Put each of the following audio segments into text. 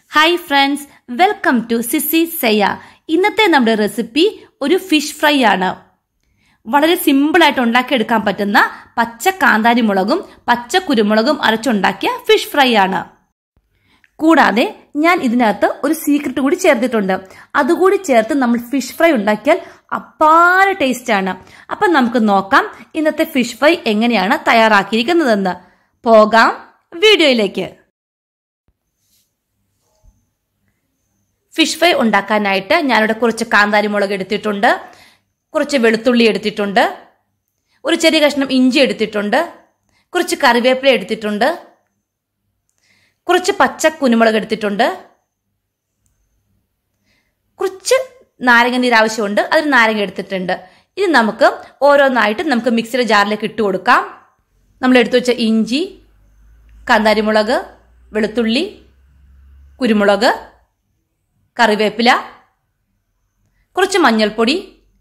hi friends welcome to സിസി സെയ ഇന്നത്തെ നമ്മുടെ റെസിപ്പി ഒരു ഫിഷ് ഫ്രൈ ആണ് വളരെ സിമ്പിളായിട്ട് ഉണ്ടാക്കിയെടുക്കാൻ പറ്റുന്ന പച്ച കാന്താരി മുളകും പച്ച കുരുമുളകും അരച്ചുണ്ടാക്കിയ ഫിഷ് ഫ്രൈ ആണ് കൂടാതെ ഞാൻ ഇതിനകത്ത് ഒരു സീക്രട്ട് കൂടി ചേർത്തിട്ടുണ്ട് അതുകൂടി ചേർത്ത് നമ്മൾ ഫിഷ് ഫ്രൈ ഉണ്ടാക്കിയാൽ അപ്പാര ടേസ്റ്റ് ആണ് അപ്പം നമുക്ക് നോക്കാം ഇന്നത്തെ ഫിഷ് ഫ്രൈ എങ്ങനെയാണ് തയ്യാറാക്കിയിരിക്കുന്നതെന്ന് പോകാം വീഡിയോയിലേക്ക് ഫിഷ് ഫ്രൈ ഉണ്ടാക്കാനായിട്ട് ഞാനിവിടെ കുറച്ച് കാന്താരി മുളക് എടുത്തിട്ടുണ്ട് കുറച്ച് വെളുത്തുള്ളി എടുത്തിട്ടുണ്ട് ഒരു ചെറിയ കഷ്ണം ഇഞ്ചി എടുത്തിട്ടുണ്ട് കുറച്ച് കറിവേപ്പില എടുത്തിട്ടുണ്ട് കുറച്ച് പച്ച കുരുമുളക് എടുത്തിട്ടുണ്ട് കുറച്ച് നാരങ്ങ നീര് ആവശ്യമുണ്ട് അതിന് നാരങ്ങ എടുത്തിട്ടുണ്ട് ഇത് നമുക്ക് ഓരോന്നായിട്ട് നമുക്ക് മിക്സിയുടെ ജാറിലേക്ക് ഇട്ട് കൊടുക്കാം നമ്മൾ എടുത്തു വെച്ച ഇഞ്ചി കാന്താരിമുളക് വെളുത്തുള്ളി കുരുമുളക് കറിവേപ്പില കുറച്ച് മഞ്ഞൾപ്പൊടി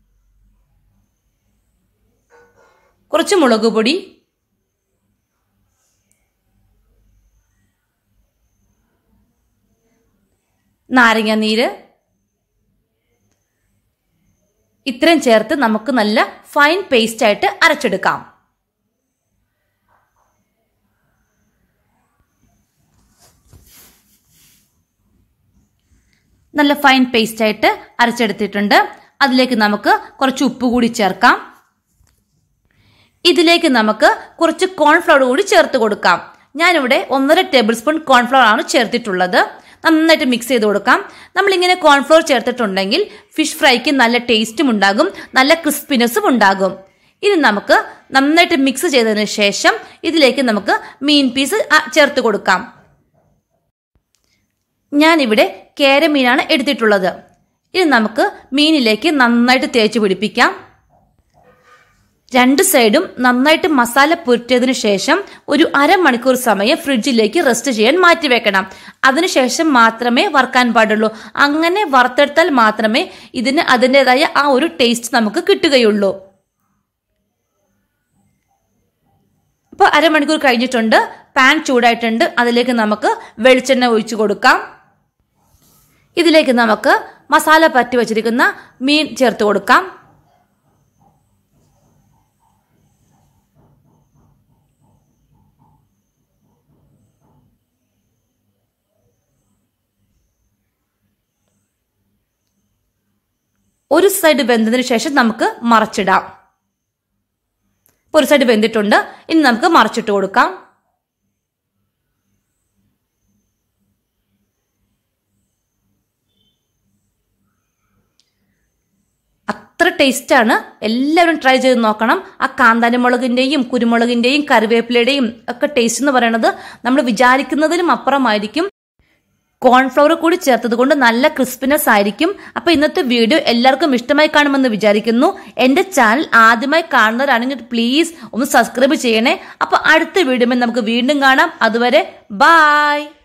കുറച്ച് മുളക് പൊടി നാരങ്ങ നീര് ഇത്രയും ചേർത്ത് നമുക്ക് നല്ല ഫൈൻ പേസ്റ്റ് ആയിട്ട് അരച്ചെടുക്കാം നല്ല ഫൈൻ പേസ്റ്റ് ആയിട്ട് അരച്ചെടുത്തിട്ടുണ്ട് അതിലേക്ക് നമുക്ക് കുറച്ച് ഉപ്പ് കൂടി ചേർക്കാം ഇതിലേക്ക് നമുക്ക് കുറച്ച് കോൺഫ്ലവർ കൂടി ചേർത്ത് കൊടുക്കാം ഞാനിവിടെ ഒന്നര ടേബിൾ സ്പൂൺ കോൺഫ്ലവർ ആണ് ചേർത്തിട്ടുള്ളത് നന്നായിട്ട് മിക്സ് ചെയ്ത് കൊടുക്കാം നമ്മളിങ്ങനെ കോൺഫ്ലവർ ചേർത്തിട്ടുണ്ടെങ്കിൽ ഫിഷ് ഫ്രൈക്ക് നല്ല ടേസ്റ്റും ഉണ്ടാകും നല്ല ക്രിസ്പിനെസ്സും ഉണ്ടാകും ഇനി നമുക്ക് നന്നായിട്ട് മിക്സ് ചെയ്തതിന് ശേഷം ഇതിലേക്ക് നമുക്ക് മീൻ പീസ് ചേർത്ത് കൊടുക്കാം ഞാനിവിടെ കേരമീനാണ് എടുത്തിട്ടുള്ളത് ഇനി നമുക്ക് മീനിലേക്ക് നന്നായിട്ട് തേച്ച് പിടിപ്പിക്കാം രണ്ട് സൈഡും നന്നായിട്ട് മസാല പുരട്ടിയതിനു ശേഷം ഒരു അരമണിക്കൂർ സമയം ഫ്രിഡ്ജിലേക്ക് റെസ്റ്റ് ചെയ്യാൻ മാറ്റി വെക്കണം അതിനുശേഷം മാത്രമേ വറുക്കാൻ പാടുള്ളൂ അങ്ങനെ വറുത്തെടുത്താൽ മാത്രമേ ഇതിന് അതിൻ്റെതായ ആ ഒരു ടേസ്റ്റ് നമുക്ക് കിട്ടുകയുള്ളൂ ഇപ്പോൾ അരമണിക്കൂർ കഴിഞ്ഞിട്ടുണ്ട് പാൻ ചൂടായിട്ടുണ്ട് അതിലേക്ക് നമുക്ക് വെളിച്ചെണ്ണ ഒഴിച്ചു കൊടുക്കാം ഇതിലേക്ക് നമുക്ക് മസാല പറ്റി വച്ചിരിക്കുന്ന മീൻ ചേർത്ത് കൊടുക്കാം ഒരു സൈഡ് വെന്തതിന് ശേഷം നമുക്ക് മറച്ചിടാം ഒരു സൈഡ് വെന്തിട്ടുണ്ട് ഇനി നമുക്ക് മറച്ചിട്ട് കൊടുക്കാം അത്ര ടേസ്റ്റാണ് എല്ലാവരും ട്രൈ ചെയ്ത് നോക്കണം ആ കാന്താരി മുളകിൻ്റെയും കുരുമുളകിൻ്റെയും കറിവേപ്പിലയുടെയും ഒക്കെ ടേസ്റ്റ് എന്ന് പറയുന്നത് നമ്മൾ വിചാരിക്കുന്നതിലും അപ്പുറമായിരിക്കും കോൺഫ്ലവർ കൂടി ചേർത്തത് കൊണ്ട് നല്ല ക്രിസ്പിനെസ് ആയിരിക്കും അപ്പൊ ഇന്നത്തെ വീഡിയോ എല്ലാവർക്കും ഇഷ്ടമായി കാണുമെന്ന് വിചാരിക്കുന്നു എന്റെ ചാനൽ ആദ്യമായി കാണുന്നവരാണെങ്കിൽ പ്ലീസ് ഒന്ന് സബ്സ്ക്രൈബ് ചെയ്യണേ അപ്പൊ അടുത്ത വീഡിയോ നമുക്ക് വീണ്ടും കാണാം അതുവരെ ബായ്